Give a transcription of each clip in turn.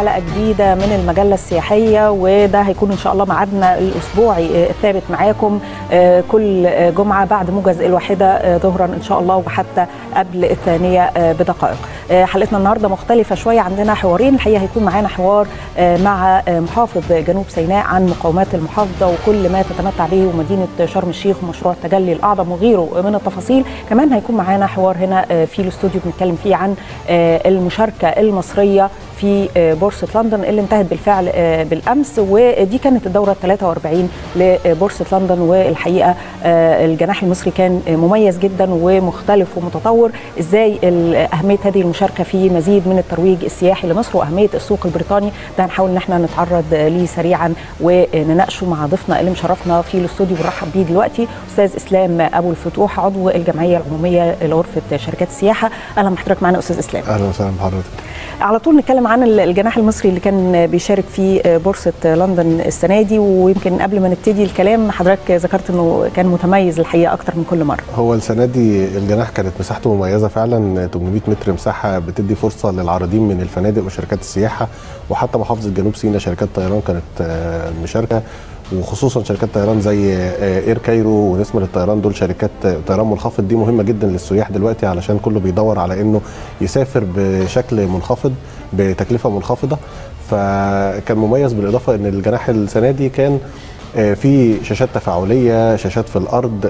حلقه جديده من المجله السياحيه وده هيكون ان شاء الله ميعادنا الاسبوعي الثابت معاكم كل جمعه بعد موجز الواحده ظهرا ان شاء الله وحتى قبل الثانيه بدقائق. حلقتنا النهارده مختلفه شويه عندنا حوارين الحقيقه هيكون معانا حوار مع محافظ جنوب سيناء عن مقومات المحافظه وكل ما تتمتع به مدينه شرم الشيخ ومشروع التجلي الاعظم وغيره من التفاصيل كمان هيكون معانا حوار هنا في الاستوديو بنتكلم فيه عن المشاركه المصريه في بورصه لندن اللي انتهت بالفعل بالامس ودي كانت الدوره 43 لبورصه لندن والحقيقه الجناح المصري كان مميز جدا ومختلف ومتطور ازاي اهميه هذه المشاركه في مزيد من الترويج السياحي لمصر واهميه السوق البريطاني ده هنحاول ان احنا نتعرض ليه سريعا ونناقشه مع ضيفنا اللي مشرفنا في الاستوديو بنرحب بيه دلوقتي استاذ اسلام ابو الفتوح عضو الجمعيه العموميه لغرفه شركات السياحه اهلا بحضرتك معنا استاذ اسلام اهلا وسهلا بحضرتك على طول نتكلم عن الجناح المصري اللي كان بيشارك في بورصه لندن السنه دي ويمكن قبل ما نبتدي الكلام حضرتك ذكرت انه كان متميز الحقيقه اكتر من كل مره هو السنه دي الجناح كانت مساحته مميزه فعلا 800 متر مساحه بتدي فرصه للعارضين من الفنادق وشركات السياحه وحتى محافظه جنوب سيناء شركات طيران كانت مشاركه وخصوصا شركات طيران زي اير كايرو ونسمه الطيران دول شركات طيران منخفض دي مهمه جدا للسياح دلوقتي علشان كله بيدور على انه يسافر بشكل منخفض بتكلفه منخفضه فكان مميز بالاضافه ان الجناح السنه دي كان في شاشات تفاعليه شاشات في الارض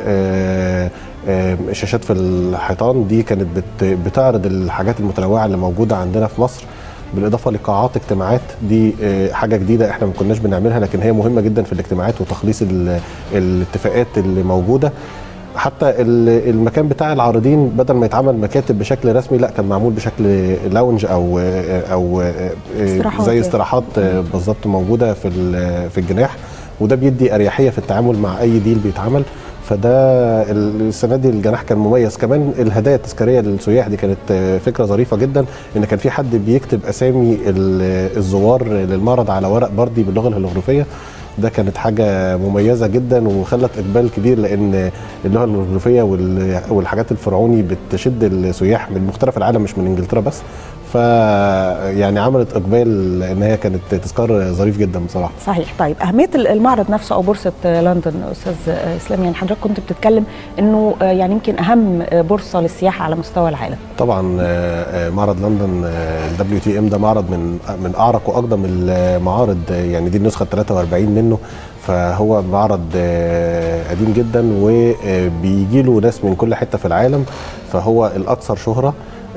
شاشات في الحيطان دي كانت بتعرض الحاجات المتنوعه اللي موجوده عندنا في مصر بالاضافه لقاعات اجتماعات دي حاجه جديده احنا ما كناش بنعملها لكن هي مهمه جدا في الاجتماعات وتخليص الاتفاقات اللي موجوده حتى المكان بتاع العارضين بدل ما يتعمل مكاتب بشكل رسمي لا كان معمول بشكل لاونج او او استراحات زي استراحات بالظبط موجوده في في الجناح وده بيدي اريحيه في التعامل مع اي ديل بيتعمل فده السنه دي الجناح كان مميز كمان الهدايا التذكاريه للسياح دي كانت فكره ظريفه جدا ان كان في حد بيكتب اسامي الزوار للمعرض على ورق بردي باللغه الهيروغليفيه ده كانت حاجه مميزه جدا وخلت اقبال كبير لان اللغه الهيروغليفيه والحاجات الفرعوني بتشد السياح من مختلف العالم مش من انجلترا بس ف يعني عملت اقبال ان هي كانت تذكار ظريف جدا بصراحه صحيح طيب اهميه المعرض نفسه او بورصه لندن استاذ اسلام يعني حضرتك كنت بتتكلم انه يعني يمكن اهم بورصه للسياحه على مستوى العالم طبعا معرض لندن الدبليو تي ام ده معرض من من اعرق واقدم المعارض يعني دي النسخه 43 منه فهو معرض قديم جدا وبيجي له ناس من كل حته في العالم فهو الاكثر شهره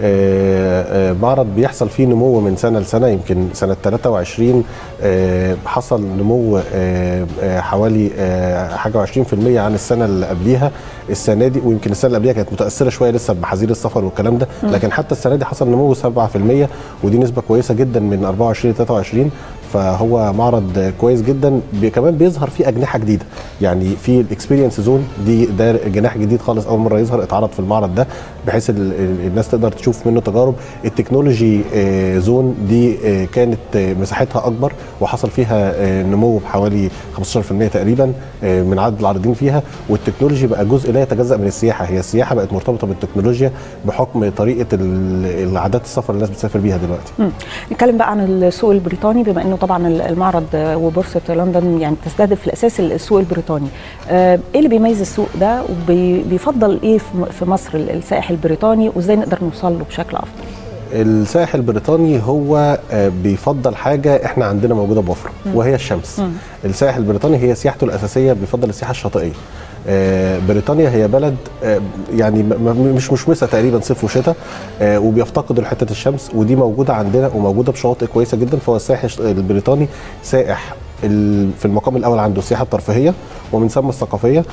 معرض بيحصل فيه نمو من سنه لسنه يمكن سنه 23 حصل نمو حوالي حاجه 20% عن السنه اللي قبليها السنه دي ويمكن السنه اللي قبليها كانت متاثره شويه لسه بحظير السفر والكلام ده لكن حتى السنه دي حصل نمو 7% ودي نسبه كويسه جدا من 24 ل 23 فهو معرض كويس جدا بي كمان بيظهر فيه اجنحه جديده يعني في الاكسبيرينس زون دي ده جناح جديد خالص اول مره يظهر اتعرض في المعرض ده بحيث الناس تقدر تشوف منه تجارب التكنولوجي زون دي كانت مساحتها اكبر وحصل فيها نمو بحوالي 15% تقريبا من عدد العارضين فيها والتكنولوجي بقى جزء لا يتجزا من السياحه هي السياحه بقت مرتبطه بالتكنولوجيا بحكم طريقه العادات السفر اللي الناس بتسافر بيها دلوقتي نتكلم بقى عن السوق البريطاني بما انه طبعا المعرض وبورصه لندن يعني بتستهدف في الاساس السوق البريطاني ايه اللي بيميز السوق ده وبيفضل ايه في مصر السائح البريطاني وازاي نقدر نوصل له بشكل افضل السائح البريطاني هو بيفضل حاجه احنا عندنا موجوده بوفره وهي الشمس م. السائح البريطاني هي سياحته الاساسيه بيفضل السياحه الشاطئيه بريطانيا هي بلد يعني مش مشمسه تقريبا صيف وشتاء وبيفتقدوا لحته الشمس ودي موجوده عندنا وموجوده بشواطئ كويسه جدا فهو السائح البريطاني سائح في المقام الاول عنده السياحه الترفيهيه ومن ثم الثقافيه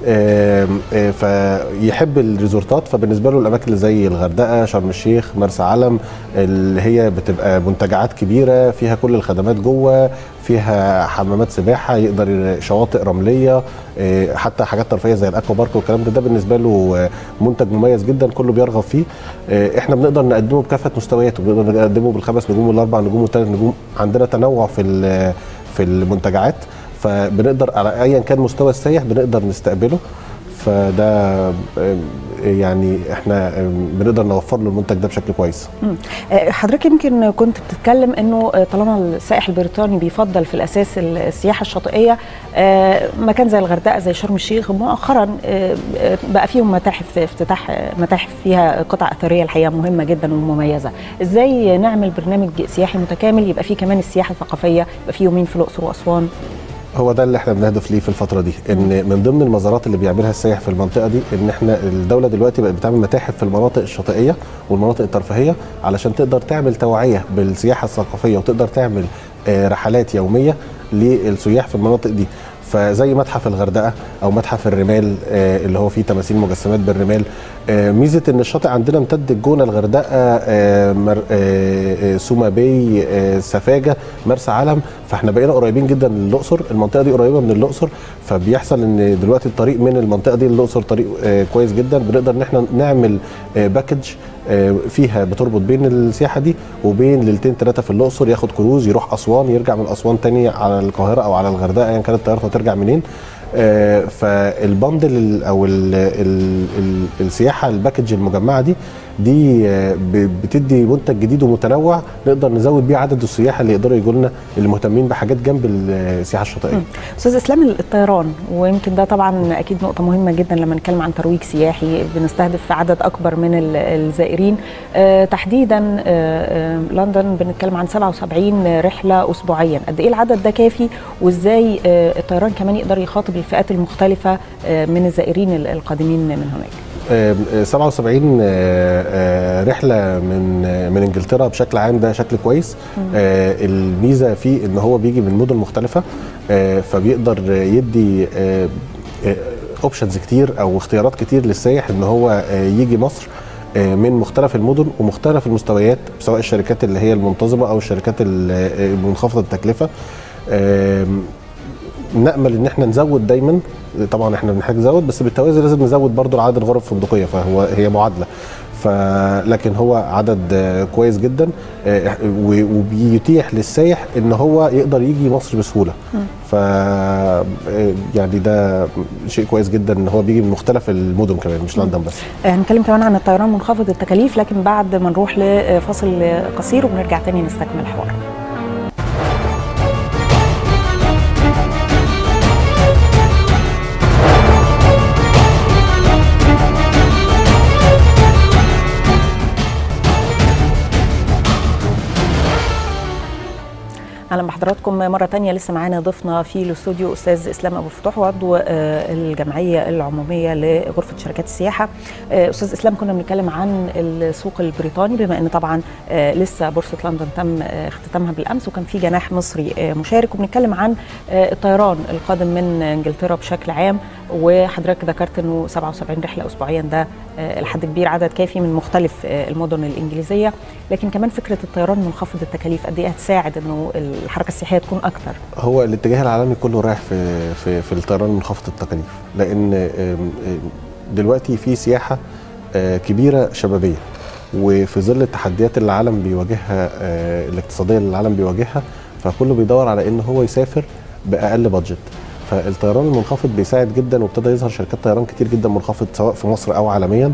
فيحب الريزورتات فبالنسبه له الاماكن اللي زي الغردقه شرم الشيخ مرسى علم اللي هي بتبقى منتجعات كبيره فيها كل الخدمات جوه فيها حمامات سباحه يقدر شواطئ رمليه حتى حاجات ترفيهيه زي الاكوا بارك والكلام ده ده بالنسبه له منتج مميز جدا كله بيرغب فيه احنا بنقدر نقدمه بكافه مستوياته بنقدر نقدمه بالخمس نجوم والاربع نجوم والثلاث نجوم عندنا تنوع في في المنتجعات فبنقدر على ايا كان مستوى السائح بنقدر نستقبله فده يعني احنا بنقدر نوفر له المنتج ده بشكل كويس حضرتك يمكن كنت بتتكلم انه طالما السائح البريطاني بيفضل في الاساس السياحه الشاطئيه مكان زي الغردقه زي شرم الشيخ مؤخرا بقى فيهم متاحف افتتاح متاحف فيها قطع اثريه الحقيقه مهمه جدا ومميزه ازاي نعمل برنامج سياحي متكامل يبقى فيه كمان السياحه الثقافيه يبقى فيه يومين في الاقصر واسوان هو ده اللي احنا بنهدف ليه في الفتره دي ان من ضمن المزارات اللي بيعملها السائح في المنطقه دي ان احنا الدوله دلوقتي بقت بتعمل متاحف في المناطق الشاطئيه والمناطق الترفيهيه علشان تقدر تعمل توعيه بالسياحه الثقافيه وتقدر تعمل رحلات يوميه للسياح في المناطق دي فزي متحف الغردقه او متحف الرمال اللي هو فيه تماثيل مجسمات بالرمال ميزه ان الشاطئ عندنا امتد الجونه الغردقه سوما باي سفاجه مرسى علم فاحنا بقينا قريبين جدا للاقصر المنطقه دي قريبه من الاقصر فبيحصل ان دلوقتي الطريق من المنطقه دي للاقصر طريق كويس جدا بنقدر ان احنا نعمل باكج فيها بتربط بين السياحه دي وبين ليلتين ثلاثه في الاقصر ياخد كروز يروح اسوان يرجع من اسوان تاني على القاهره او على الغردقه ايا يعني كانت طيارته هترجع منين آه فالبندل او ال ال ال السياحه الباكج المجمعه دي دي آه بتدي منتج جديد ومتنوع نقدر نزود بيه عدد السياح اللي يقدروا يجوا لنا اللي مهتمين بحاجات جنب السياحه الشاطئيه. استاذ اسلام الطيران ويمكن ده طبعا اكيد نقطه مهمه جدا لما نتكلم عن ترويج سياحي بنستهدف عدد اكبر من الزائرين آه تحديدا لندن بنتكلم عن 77 رحله اسبوعيا قد ايه العدد ده كافي وازاي الطيران كمان يقدر يخاطب الفئات المختلفه من الزائرين القادمين من هناك 77 رحله من من انجلترا بشكل عام ده شكل كويس الميزه فيه ان هو بيجي من مدن مختلفه فبيقدر يدي اوبشنز كتير او اختيارات كتير للسائح ان هو يجي مصر من مختلف المدن ومختلف المستويات سواء الشركات اللي هي المنتظمه او الشركات المنخفضه التكلفه نامل ان احنا نزود دايما طبعا احنا بنحتاج نزود بس بالتوازي لازم نزود برضو عدد الغرف الفندقيه فهو هي معادله فلكن هو عدد كويس جدا وبيتيح للسائح ان هو يقدر يجي مصر بسهوله ف يعني ده شيء كويس جدا ان هو بيجي من مختلف المدن كمان مش لندن بس هنتكلم كمان عن الطيران منخفض التكاليف لكن بعد ما نروح لفاصل قصير وبنرجع تاني نستكمل الحوار اهلا بحضراتكم مره تانية لسه معانا ضيفنا في الاستوديو استاذ اسلام ابو الفتوح وعضو الجمعيه العموميه لغرفه شركات السياحه استاذ اسلام كنا بنتكلم عن السوق البريطاني بما ان طبعا لسه بورصه لندن تم اختتامها بالامس وكان في جناح مصري مشارك وبنتكلم عن الطيران القادم من انجلترا بشكل عام وحضرتك ذكرت انه 77 رحله اسبوعيا ده لحد كبير عدد كافي من مختلف المدن الانجليزيه لكن كمان فكره الطيران منخفض التكاليف قد ايه هتساعد انه الحركه السياحيه تكون اكتر هو الاتجاه العالمي كله رايح في في, في الطيران منخفض التكاليف لان دلوقتي في سياحه كبيره شبابيه وفي ظل التحديات اللي العالم بيواجهها الاقتصاديه اللي العالم بيواجهها فكله بيدور على ان هو يسافر باقل بادجت فالطيران المنخفض بيساعد جدا وابتدى يظهر شركات طيران كتير جدا منخفض سواء في مصر او عالميا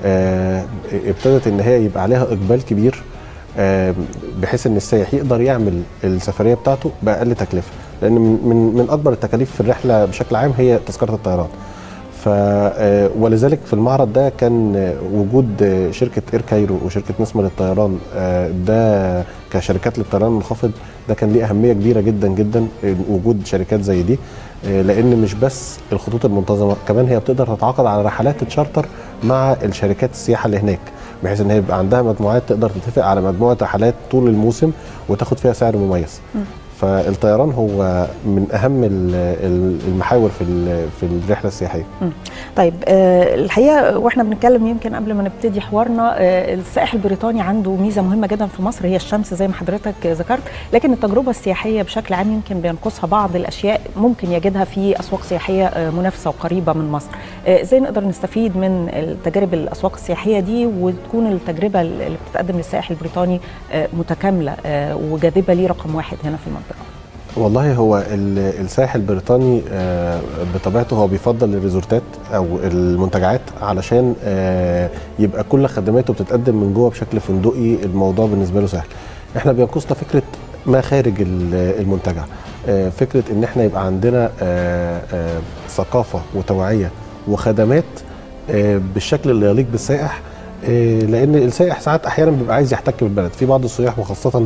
ابتدت ان هي يبقى عليها اقبال كبير بحيث ان السائح يقدر يعمل السفريه بتاعته باقل تكلفه لان من من اكبر التكاليف في الرحله بشكل عام هي تذكره الطيران ف ولذلك في المعرض ده كان وجود شركه اير كايرو وشركه نسمه للطيران ده كشركات للطيران المنخفض ده كان ليه اهميه كبيره جدا جدا وجود شركات زي دي لان مش بس الخطوط المنتظمه كمان هي بتقدر تتعاقد على رحلات تشارتر مع الشركات السياحه اللي هناك بحيث ان هي يبقى عندها مجموعات تقدر تتفق على مجموعه رحلات طول الموسم وتاخد فيها سعر مميز م. فالطيران هو من اهم المحاور في في الرحله السياحيه. طيب الحقيقه واحنا بنتكلم يمكن قبل ما نبتدي حوارنا السائح البريطاني عنده ميزه مهمه جدا في مصر هي الشمس زي ما حضرتك ذكرت، لكن التجربه السياحيه بشكل عام يمكن بينقصها بعض الاشياء ممكن يجدها في اسواق سياحيه منافسه وقريبه من مصر. ازاي نقدر نستفيد من التجارب الاسواق السياحيه دي وتكون التجربه اللي بتتقدم للسائح البريطاني متكامله وجاذبه ليه رقم واحد هنا في المنطقه؟ والله هو ال- السائح البريطاني آه، بطبيعته هو بيفضل الريزورتات او المنتجعات علشان آه، يبقى كل خدماته بتتقدم من جوه بشكل فندقي الموضوع بالنسبه له سهل احنا بينقصنا فكره ما خارج ال- المنتجع آه، فكره ان احنا يبقى عندنا آه، آه، ثقافه وتوعيه وخدمات آه، بالشكل اللي يليق بالسائح آه، لان السائح ساعات احيانا بيبقى عايز يحتك بالبلد في بعض السياح وخاصه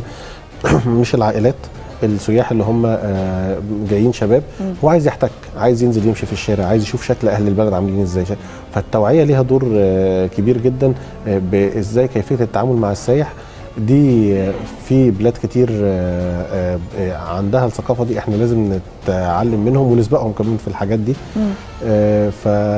مش العائلات السياح اللي هم آه، جايين شباب هو عايز يحتك عايز ينزل يمشي في الشارع عايز يشوف شكل اهل البلد عاملين ازاي شكل. فالتوعيه ليها دور آه، كبير جدا آه، بازاي كيفيه التعامل مع السائح دي آه، في بلاد كتير آه، آه، آه، عندها الثقافه دي احنا لازم نتعلم منهم ونسبقهم كمان في الحاجات دي آه،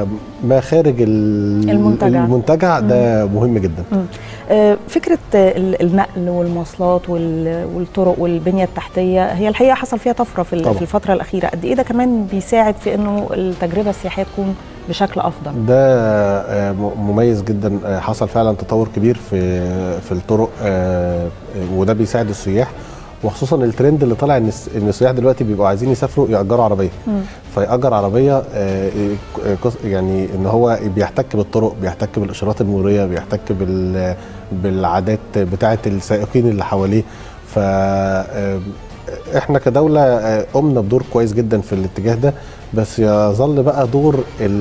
فما خارج ال- المنتجع. المنتجع ده مهم جدا آه، فكره آه، ال- النقل والمواصلات وال- والطرق والبنيه التحتيه هي الحقيقه حصل فيها طفره في ال- طبعا. في الفتره الاخيره قد ايه ده كمان بيساعد في انه التجربه السياحيه تكون بشكل افضل ده آه، م- مميز جدا آه، حصل فعلا تطور كبير في في الطرق آه، آه، وده بيساعد السياح وخصوصا الترند اللي طالع ان الس- ان السياح دلوقتي بيبقوا عايزين يسافروا يأجروا عربيه فيأجر عربيه آه، آه، كس- يعني ان هو بيحتك بالطرق بيحتك بالاشارات المروريه بيحتك بال بالعادات بتاعه السائقين اللي حواليه ف آه، احنا كدوله آه، قمنا بدور كويس جدا في الاتجاه ده بس يظل بقى دور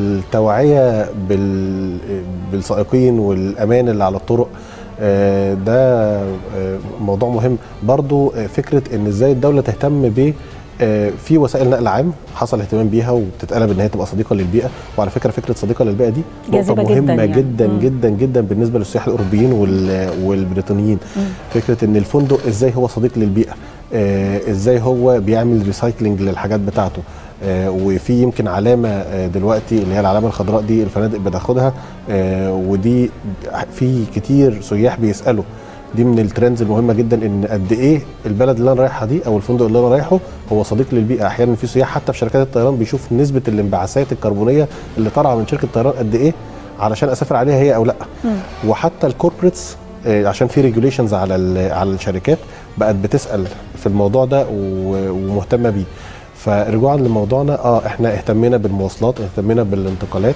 التوعيه بال بالسائقين والامان اللي على الطرق آه، ده آه، موضوع مهم برضو آه، فكره ان ازاي الدوله تهتم ب آه، في وسائل نقل عام حصل اهتمام بيها وبتتقلب ان هي تبقى صديقه للبيئه وعلى فكره فكره صديقه للبيئه دي نقطه جاذبة جداً مهمه يعني. جدا مم. جدا جدا بالنسبه للسياح الاوروبيين وال- والبريطانيين فكره ان الفندق ازاي هو صديق للبيئه آه، ازاي هو بيعمل ريسايكلينج للحاجات بتاعته آه، وفي يمكن علامه آه، دلوقتي اللي هي العلامه الخضراء دي الفنادق بتاخدها آه، ودي في كتير سياح بيسالوا دي من الترندز المهمه جدا ان قد ايه البلد اللي انا رايحها دي او الفندق اللي انا رايحه هو صديق للبيئه احيانا في سياح حتى في شركات الطيران بيشوف نسبه الانبعاثات الكربونيه اللي طالعه من شركه الطيران قد ايه علشان اسافر عليها هي او لا وحتى الكوربريتس آه، عشان في ريجوليشنز على ال- على الشركات بقت بتسال في الموضوع ده و- ومهتمه بيه فرجوعا لموضوعنا اه احنا اهتمينا بالمواصلات اهتمينا بالانتقالات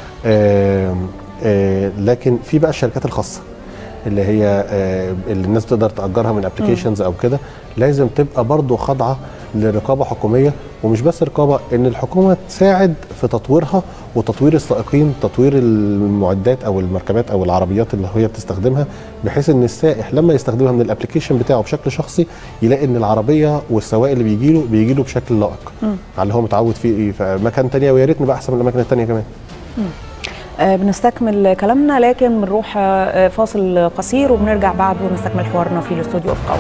آه آه لكن في بقى الشركات الخاصه اللي هي آه اللي الناس تقدر تاجرها من ابلكيشنز او كده لازم تبقى برضو خاضعه لرقابه حكوميه ومش بس رقابه ان الحكومه تساعد في تطويرها وتطوير السائقين تطوير المعدات او المركبات او العربيات اللي هي بتستخدمها بحيث ان السائح لما يستخدمها من الابلكيشن بتاعه بشكل شخصي يلاقي ان العربيه والسواق اللي بيجي له بيجي له بشكل لائق على اللي هو متعود فيه في مكان تانية ويا ريت نبقى احسن من الاماكن التانية كمان آه، بنستكمل كلامنا لكن بنروح آه، فاصل قصير وبنرجع بعده ونستكمل حوارنا في الاستوديو ابقوا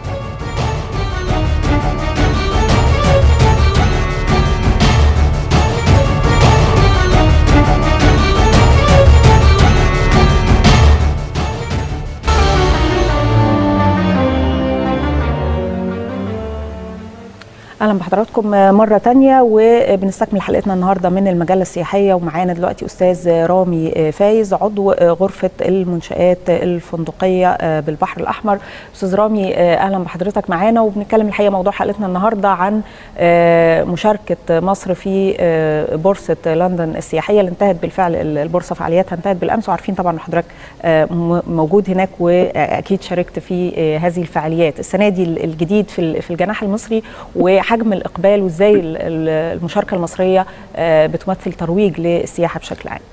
اهلا بحضراتكم مره تانية وبنستكمل حلقتنا النهارده من المجله السياحيه ومعانا دلوقتي استاذ رامي فايز عضو غرفه المنشات الفندقيه بالبحر الاحمر استاذ رامي اهلا بحضرتك معانا وبنتكلم الحقيقه موضوع حلقتنا النهارده عن مشاركه مصر في بورصه لندن السياحيه اللي انتهت بالفعل البورصه فعالياتها انتهت بالامس وعارفين طبعا حضرتك موجود هناك واكيد شاركت في هذه الفعاليات السنه دي الجديد في الجناح المصري وحجم الاقبال وازاي المشاركه المصريه بتمثل ترويج للسياحه بشكل عام.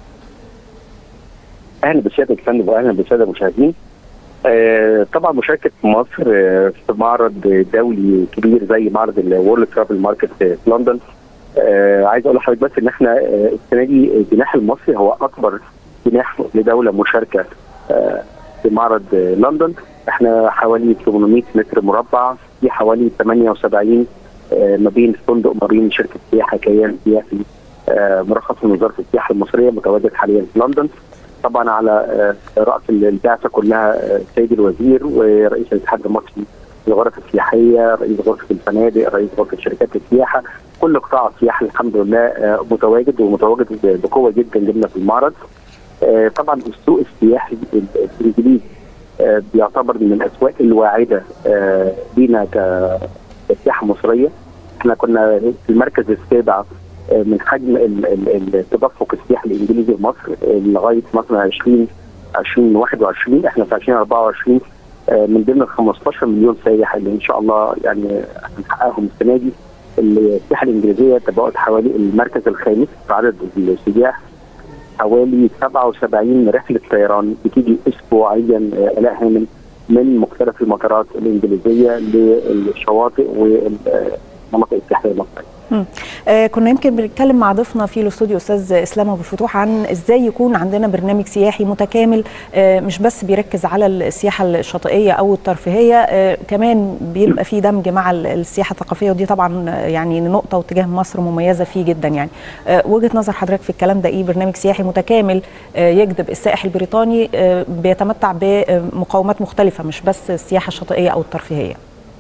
اهلا بسياده الفندم واهلا بالساده المشاهدين. آه طبعا مشاركه مصر آه في معرض دولي كبير زي معرض الورلد ترافل ماركت في لندن آه عايز اقول لحضرتك بس ان احنا السنه دي الجناح المصري هو اكبر جناح لدوله مشاركه في معرض لندن احنا حوالي 800 متر مربع في حوالي 78 ما بين فندق ما بين شركه سياحه كيان سياحي مرخص من وزاره السياحه المصريه متواجد حاليا في لندن طبعا على راس البعثه كلها السيد الوزير ورئيس الاتحاد المصري للغرف السياحيه، رئيس غرفه الفنادق، رئيس غرفه شركات السياحه، كل قطاع السياحه الحمد لله متواجد ومتواجد بقوه جدا جدا في المعرض. طبعا السوق السياحي الانجليزي بيعتبر من الاسواق الواعده لينا سياحه مصريه احنا كنا في المركز السابع من حجم التدفق السياحي الانجليزي لمصر لغايه مثلا 20 2021 احنا في 2024 من ضمن ال 15 مليون سايح اللي ان شاء الله يعني هنحققهم السنه دي السياحه الانجليزيه تبقت حوالي المركز الخامس في عدد السياح حوالي 77 رحله طيران بتيجي اسبوعيا الاء هامل من مختلف المطارات الانجليزيه للشواطئ والمناطق السياحيه المصريه. آه كنا يمكن بنتكلم مع ضيفنا في الاستوديو استاذ اسلام ابو الفتوح عن ازاي يكون عندنا برنامج سياحي متكامل آه مش بس بيركز على السياحه الشاطئيه او الترفيهيه آه كمان بيبقى في دمج مع السياحه الثقافيه ودي طبعا يعني نقطه واتجاه مصر مميزه فيه جدا يعني آه وجهه نظر حضرتك في الكلام ده ايه برنامج سياحي متكامل آه يجذب السائح البريطاني آه بيتمتع بمقومات مختلفه مش بس السياحه الشاطئيه او الترفيهيه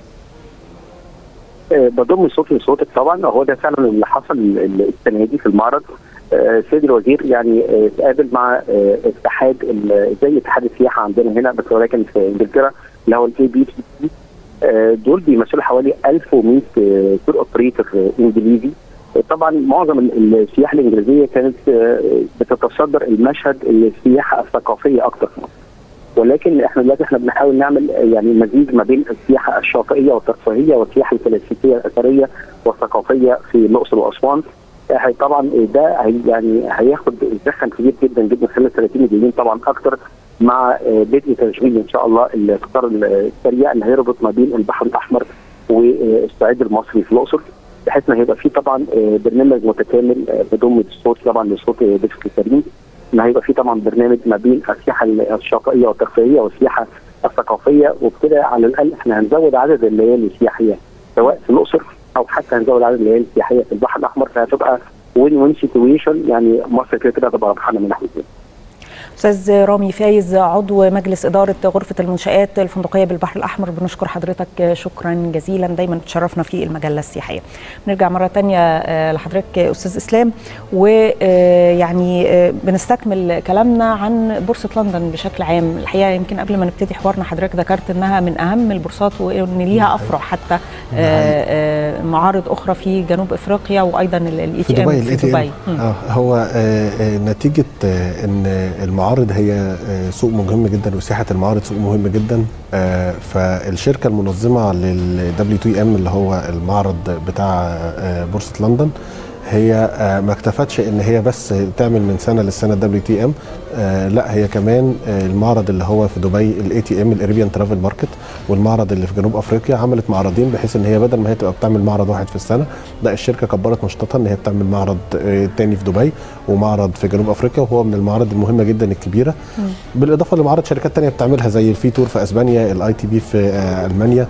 بضم صوتي لصوتك طبعا هو ده فعلا اللي حصل السنه دي في المعرض سيد الوزير يعني تقابل مع اتحاد زي اتحاد السياحه عندنا هنا بس ولكن في انجلترا اللي هو الاي بي سي دول بيمثلوا حوالي 1100 تور اوبريتور انجليزي طبعا معظم السياحه الانجليزيه كانت بتتصدر المشهد السياحه الثقافيه اكتر في مصر ولكن احنا دلوقتي احنا بنحاول نعمل يعني مزيج ما بين السياحه الشاطئيه والترفيهيه والسياحه الكلاسيكيه الاثريه والثقافيه في الاقصر واسوان طبعا ده هي يعني هياخد زخم كبير جدا جدا خلال 30 الجايين طبعا اكتر مع بدء تشغيل ان شاء الله القطار السريع اللي هيربط ما بين البحر الاحمر والصعيد المصري في الاقصر بحيث ان هيبقى في طبعا برنامج متكامل بضم الصوت طبعا لصوت ضيفك الكريم ان هيبقى في طبعا برنامج ما بين السياحه الشاطئيه والترفيهيه والسياحه الثقافيه وبكده على الاقل احنا هنزود عدد الليالي السياحيه سواء في الاقصر او حتى هنزود عدد الليالي السياحيه في البحر الاحمر فهتبقى وين وين سيتويشن يعني مصر كده كده هتبقى ربحانه من ناحيتين. استاذ رامي فايز عضو مجلس اداره غرفه المنشات الفندقيه بالبحر الاحمر بنشكر حضرتك شكرا جزيلا دايما بتشرفنا في المجله السياحيه نرجع مره ثانيه لحضرتك استاذ اسلام ويعني بنستكمل كلامنا عن بورصه لندن بشكل عام الحقيقه يمكن قبل ما نبتدي حوارنا حضرتك ذكرت انها من اهم البورصات وان ليها افرع حتى معارض اخرى في جنوب افريقيا وايضا الاي تي ام في دبي آه هو آه نتيجه آه ان المعارض هي سوق مهم جدا وسياحه المعارض سوق مهم جدا فالشركه المنظمه للدبليو تي ام اللي هو المعرض بتاع بورصه لندن هي ما اكتفتش ان هي بس تعمل من سنه للسنه دبليو تي ام لا هي كمان المعرض اللي هو في دبي الاي تي ام الاريبيان ترافل ماركت والمعرض اللي في جنوب افريقيا عملت معرضين بحيث ان هي بدل ما هي تبقى بتعمل معرض واحد في السنه لا الشركه كبرت نشاطها ان هي بتعمل معرض تاني في دبي ومعرض في جنوب افريقيا وهو من المعارض المهمه جدا الكبيره م. بالاضافه لمعارض شركات تانية بتعملها زي الفي تور في اسبانيا الاي تي بي في المانيا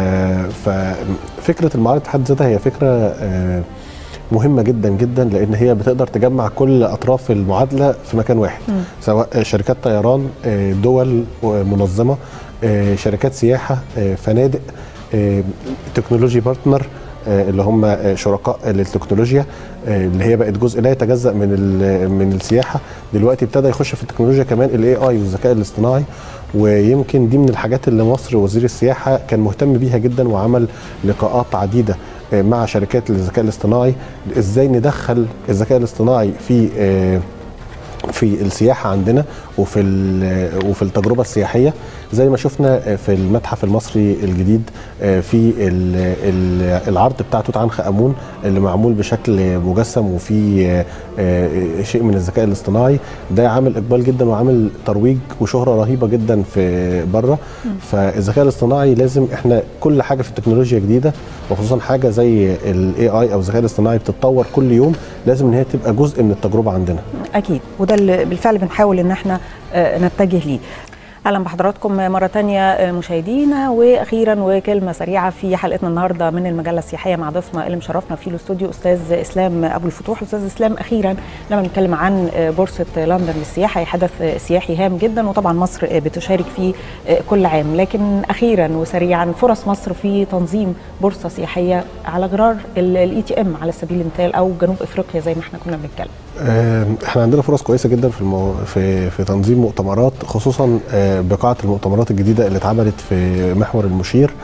ففكره المعارض في حد ذاتها هي فكره مهمه جدا جدا لان هي بتقدر تجمع كل اطراف المعادله في مكان واحد م. سواء شركات طيران دول منظمه شركات سياحه فنادق تكنولوجي بارتنر اللي هم شركاء للتكنولوجيا اللي هي بقت جزء لا يتجزا من من السياحه دلوقتي ابتدى يخش في التكنولوجيا كمان الاي اي والذكاء الاصطناعي ويمكن دي من الحاجات اللي مصر وزير السياحه كان مهتم بيها جدا وعمل لقاءات عديده مع شركات الذكاء الاصطناعي ازاي ندخل الذكاء الاصطناعي في في السياحه عندنا وفي وفي التجربه السياحيه زي ما شفنا في المتحف المصري الجديد في العرض بتاع توت عنخ امون اللي معمول بشكل مجسم وفي شيء من الذكاء الاصطناعي ده عامل اقبال جدا وعامل ترويج وشهره رهيبه جدا في بره فالذكاء الاصطناعي لازم احنا كل حاجه في التكنولوجيا جديده وخصوصا حاجه زي الاي اي او الذكاء الاصطناعي بتتطور كل يوم لازم ان هي تبقى جزء من التجربه عندنا اكيد وده اللي بالفعل بنحاول ان احنا نتجه ليه اهلا بحضراتكم مره ثانيه مشاهدينا واخيرا وكلمه سريعه في حلقتنا النهارده من المجله السياحيه مع ضيفنا اللي مشرفنا في الاستوديو استاذ اسلام ابو الفتوح استاذ اسلام اخيرا لما نتكلم عن بورصه لندن للسياحه هي حدث سياحي هام جدا وطبعا مصر بتشارك فيه كل عام لكن اخيرا وسريعا فرص مصر في تنظيم بورصه سياحيه على غرار الاي تي ام على سبيل المثال او جنوب افريقيا زي ما احنا كنا بنتكلم احنا عندنا فرص كويسه جدا في المو... في في تنظيم مؤتمرات خصوصا بقاعه المؤتمرات الجديده اللي اتعملت في محور المشير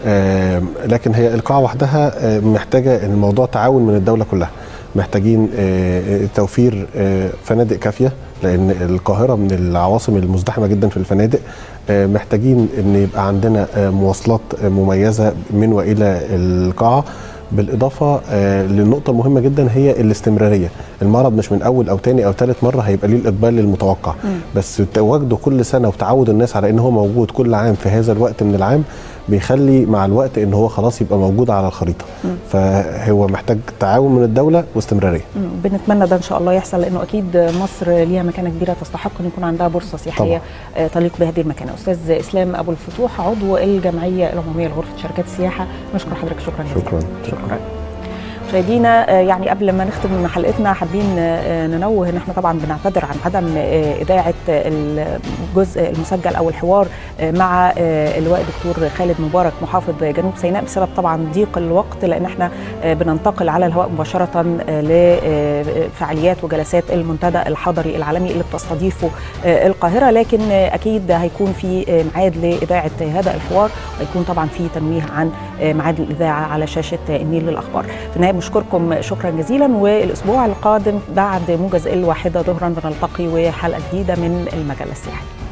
لكن هي القاعه وحدها محتاجه الموضوع تعاون من الدوله كلها محتاجين توفير فنادق كافيه لان القاهره من العواصم المزدحمه جدا في الفنادق محتاجين ان يبقى عندنا مواصلات مميزه من والى القاعه بالاضافه للنقطه المهمه جدا هي الاستمراريه المرض مش من اول او تاني او ثالث مره هيبقى ليه الاقبال المتوقع م. بس تواجده كل سنه وتعود الناس على ان هو موجود كل عام في هذا الوقت من العام بيخلي مع الوقت ان هو خلاص يبقى موجود على الخريطه م. فهو محتاج تعاون من الدوله واستمراريه م. بنتمنى ده ان شاء الله يحصل لانه اكيد مصر ليها مكانه كبيره تستحق ان يكون عندها بورصه سياحيه طبعا. تليق بهذه المكانه استاذ اسلام ابو الفتوح عضو الجمعيه العموميه لغرفه شركات السياحه نشكر حضرتك شكرا جزيلا شكرا شكرا مشاهدينا يعني قبل ما نختم حلقتنا حابين ننوه ان احنا طبعا بنعتذر عن عدم اذاعه الجزء المسجل او الحوار مع اللواء دكتور خالد مبارك محافظ جنوب سيناء بسبب طبعا ضيق الوقت لان احنا بننتقل على الهواء مباشره لفعاليات وجلسات المنتدى الحضري العالمي اللي بتستضيفه القاهره لكن اكيد هيكون في ميعاد لاذاعه هذا الحوار وهيكون طبعا في تنويه عن ميعاد الاذاعه على شاشه النيل للاخبار في النهايه بشكركم شكرا جزيلا والاسبوع القادم بعد موجز الواحده ظهرا بنلتقي وحلقه جديده من المجله السياحيه